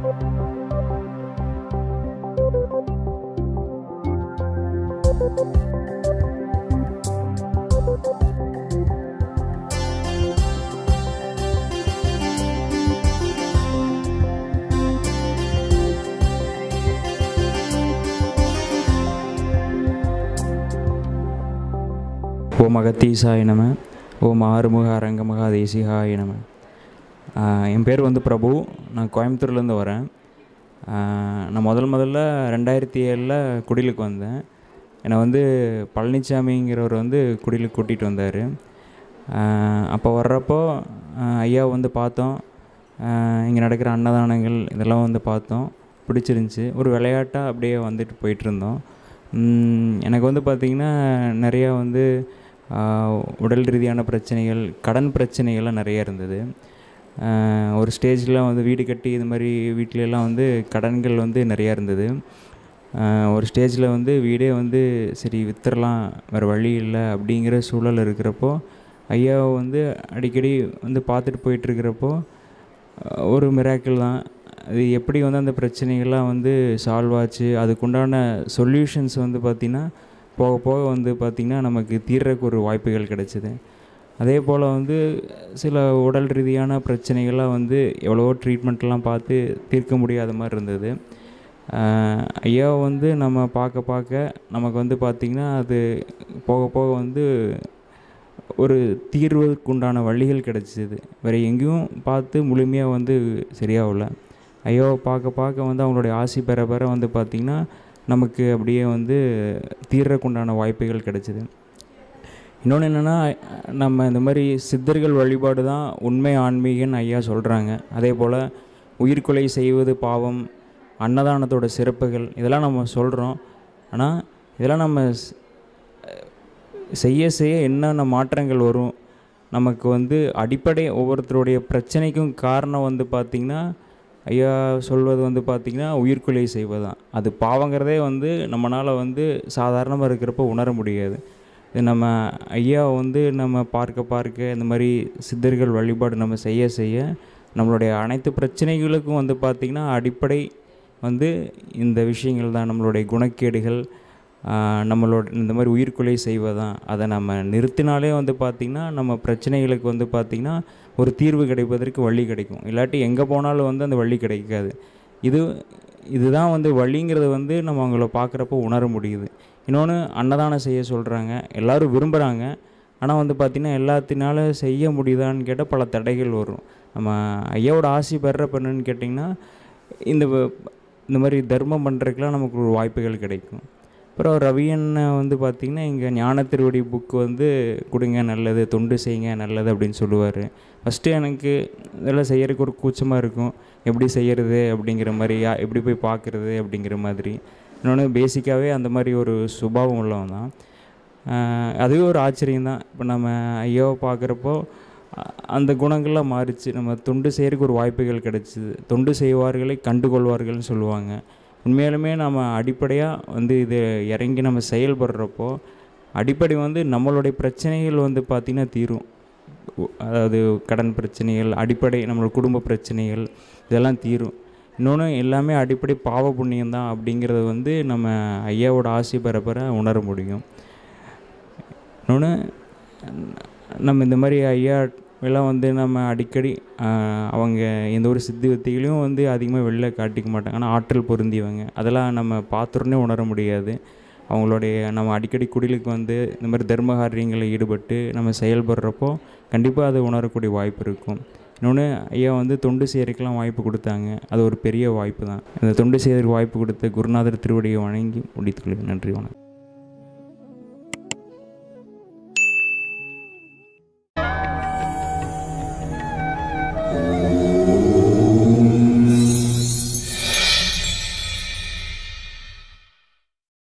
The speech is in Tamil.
ஓம் அகத்தீசாய நம ஓம் ஆறுமுக அரங்க மகாதேசிகாய நம ஆஹ் என் பேர் வந்து பிரபு நான் கோயம்புத்தூர்லேருந்து வரேன் ஆஹ் நான் முதல் முதல்ல ரெண்டாயிரத்தி ஏழில் குடிலுக்கு வந்தேன் என்னை வந்து பழனிசாமிங்கிறவர் வந்து குடிலுக்கு கூட்டிகிட்டு வந்தார் அப்போ வர்றப்போ ஆஹ் ஐயா வந்து பார்த்தோம் இங்கே நடக்கிற அன்னதானங்கள் இதெல்லாம் வந்து பார்த்தோம் பிடிச்சிருந்துச்சி ஒரு விளையாட்டாக அப்படியே வந்துட்டு போயிட்டு இருந்தோம் உம், எனக்கு வந்து பார்த்திங்கன்னா நிறையா வந்து ஆஹ், உடல் ரீதியான பிரச்சனைகள் கடன் பிரச்சனைகள்லாம் நிறைய இருந்தது ஆஹ், ஒரு ஸ்டேஜில் வந்து வீடு கட்டி இது மாதிரி வீட்ல எல்லாம் வந்து கடன்கள் வந்து நிறையா இருந்தது ஆஹ், ஒரு ஸ்டேஜில் வந்து வீடே வந்து சரி வித்துடலாம் வேறு வழி இல்லை அப்படிங்கிற சூழல் இருக்கிறப்போ ஐயாவை வந்து அடிக்கடி வந்து பார்த்துட்டு போயிட்டுருக்கிறப்போ ஒரு மிராக்கிள் தான் அது எப்படி வந்து அந்த பிரச்சனைகள்லாம் வந்து சால்வ் ஆச்சு அதுக்குண்டான சொல்யூஷன்ஸ் வந்து பார்த்திங்கன்னா போக போக வந்து பார்த்திங்கன்னா நமக்கு தீர்றதுக்கு ஒரு வாய்ப்புகள் கிடைச்சிது அதே போல் வந்து சில உடல் ரீதியான பிரச்சனைகள்லாம் வந்து எவ்வளவோ ட்ரீட்மெண்ட்லாம் பார்த்து தீர்க்க முடியாத மாதிரி இருந்தது ஆஹ் ஐயாவை வந்து நம்ம பார்க்க பார்க்க நமக்கு வந்து பார்த்திங்கன்னா அது போக போக வந்து ஒரு தீர்வுக்குண்டான வழிகள் கிடச்சிது வேறு எங்கேயும் பார்த்து முழுமையாக வந்து சரியாகல ஐயாவை பார்க்க பார்க்க வந்து அவங்களுடைய ஆசி பெற பெற வந்து பார்த்திங்கன்னா நமக்கு அப்படியே வந்து தீர்றக்குண்டான வாய்ப்புகள் கிடச்சிது இன்னொன்று என்னென்னா நம்ம இந்த மாதிரி சித்தர்கள் வழிபாடு தான் உண்மை ஆன்மீகன்னு ஐயா சொல்கிறாங்க அதே போல் உயிர்கொலை செய்வது பாவம் அன்னதானத்தோட சிறப்புகள் இதெல்லாம் நம்ம சொல்கிறோம் ஆனால் இதெல்லாம் நம்ம ஸ்- செய்ய செய்ய என்னென்ன மாற்றங்கள் வரும் நமக்கு வந்து அடிப்படை ஒவ்வொருத்தருடைய பிரச்சனைக்கும் காரணம் வந்து பார்த்திங்கன்னா ஐயா சொல்வது வந்து பார்த்திங்கன்னா உயிர்கொலை செய்வதுதான் அது பாவங்கிறதே வந்து நம்மளால் வந்து சாதாரணமாக இருக்கிறப்ப உணர முடியாது இது நம்ம ஐயா வந்து நம்ம பார்க்க பார்க்க இந்த மாதிரி சித்தர்கள் வழிபாடு நம்ம செய்ய செய்ய நம்மளுடைய அனைத்து பிரச்சனைகளுக்கும் வந்து பார்த்திங்கன்னா அடிப்படை வந்து இந்த விஷயங்கள் தான் நம்மளுடைய குணக்கேடுகள் ஆஹ் நம்மளோட இந்த மாதிரி உயிர்கொலை செய்வதான் அதை நம்ம நிறுத்தினாலே வந்து பார்த்திங்கன்னா நம்ம பிரச்சனைகளுக்கு வந்து பார்த்திங்கன்னா ஒரு தீர்வு கிடைப்பதற்கு வழி கிடைக்கும் இல்லாட்டி எங்கே போனாலும் வந்து அந்த வழி கிடைக்காது இது இதுதான் வந்து வழிங்கிறத வந்து நம்ம அவங்கள பார்க்குறப்போ உணர முடியுது இன்னொன்று அன்னதானம் செய்ய சொல்கிறாங்க எல்லாரும் விரும்புகிறாங்க ஆனால் வந்து பார்த்திங்கன்னா எல்லாத்தினால செய்ய முடியுதான்னு கேட்டால் பல தடைகள் வரும் நம்ம ஐயாவோட ஆசி பெறப்ப என்னன்னு கேட்டிங்கன்னா இந்த வ- இந்த மாதிரி தர்மம் பண்ணுறதுக்கெலாம் நமக்கு ஒரு வாய்ப்புகள் கிடைக்கும் அப்புறம் ரவி அண்ணன் வந்து பார்த்திங்கன்னா இங்கே ஞான திருவடி புக்கு வந்து கொடுங்க நல்லது தொண்டு செய்யுங்க நல்லது அப்படின்னு சொல்லுவார் ஃபஸ்ட்டு எனக்கு இதெல்லாம் செய்யறதுக்கு ஒரு கூச்சமாக இருக்கும் எப்படி செய்யறது அப்படிங்கிற மாதிரி யா- எப்படி போய் பார்க்குறது அப்படிங்கிற மாதிரி இன்னொன்று பேசிக்காகவே அந்த மாதிரி ஒரு சுபாவம் உள்ளவன் தான் ஆஹ் அதுவே ஒரு ஆச்சரியம் தான் இப்போ நம்ம ஐயாவை பார்க்குறப்போ அ- அந்த குணங்கள்லாம் மாறிச்சு நம்ம தொண்டு செய்யறதுக்கு ஒரு வாய்ப்புகள் கிடைச்சிது தொண்டு செய்வார்களை கண்டுகொள்வார்கள்னு சொல்லுவாங்க உண்மையாலுமே நம்ம அடிப்படையாக வந்து இது இறங்கி நம்ம செயல்படுறப்போ அடிப்படை வந்து நம்மளுடைய பிரச்சனைகள் வந்து பார்த்திங்கன்னா தீரும் உ- அதாவது கடன் பிரச்சனைகள் அடிப்படை நம்மளோட குடும்ப பிரச்சனைகள் இதெல்லாம் தீரும் இன்னொன்று எல்லாமே அடிப்படை பாவ புண்ணியம் தான் அப்படிங்கிறத வந்து நம்ம ஐயாவோட ஆசை பெற பெற உணர முடியும் இன்னொன்று நம்ம இந்த மாதிரி ஐயா எல்லாம் வந்து நம்ம அடிக்கடி ஆஹ், அவங்க எந்த ஒரு சித்தி வித்தைகளையும் வந்து அதிகமாக வெளில காட்டிக்க மாட்டாங்க ஆனால் ஆற்றல் பொருந்தியவங்க அதெல்லாம் நம்ம பார்த்துறனே உணர முடியாது அவங்களுடைய நம்ம அடிக்கடி குடிலுக்கு வந்து இந்த மாதிரி தர்ம காரியங்களில் ஈடுபட்டு நம்ம செயல்படுறப்போ கண்டிப்பாக அதை உணரக்கூடிய வாய்ப்பு இருக்கும் இன்னொன்று ஐயா வந்து தொண்டு செய்யறதுக்கெலாம் வாய்ப்பு கொடுத்தாங்க அது ஒரு பெரிய வாய்ப்பு தான் அந்த தொண்டு செய்யறதுக்கு வாய்ப்பு கொடுத்த குருநாதர் திருவடியை வணங்கி முடித்துக்கொள்கிறேன் நன்றி வணக்கம்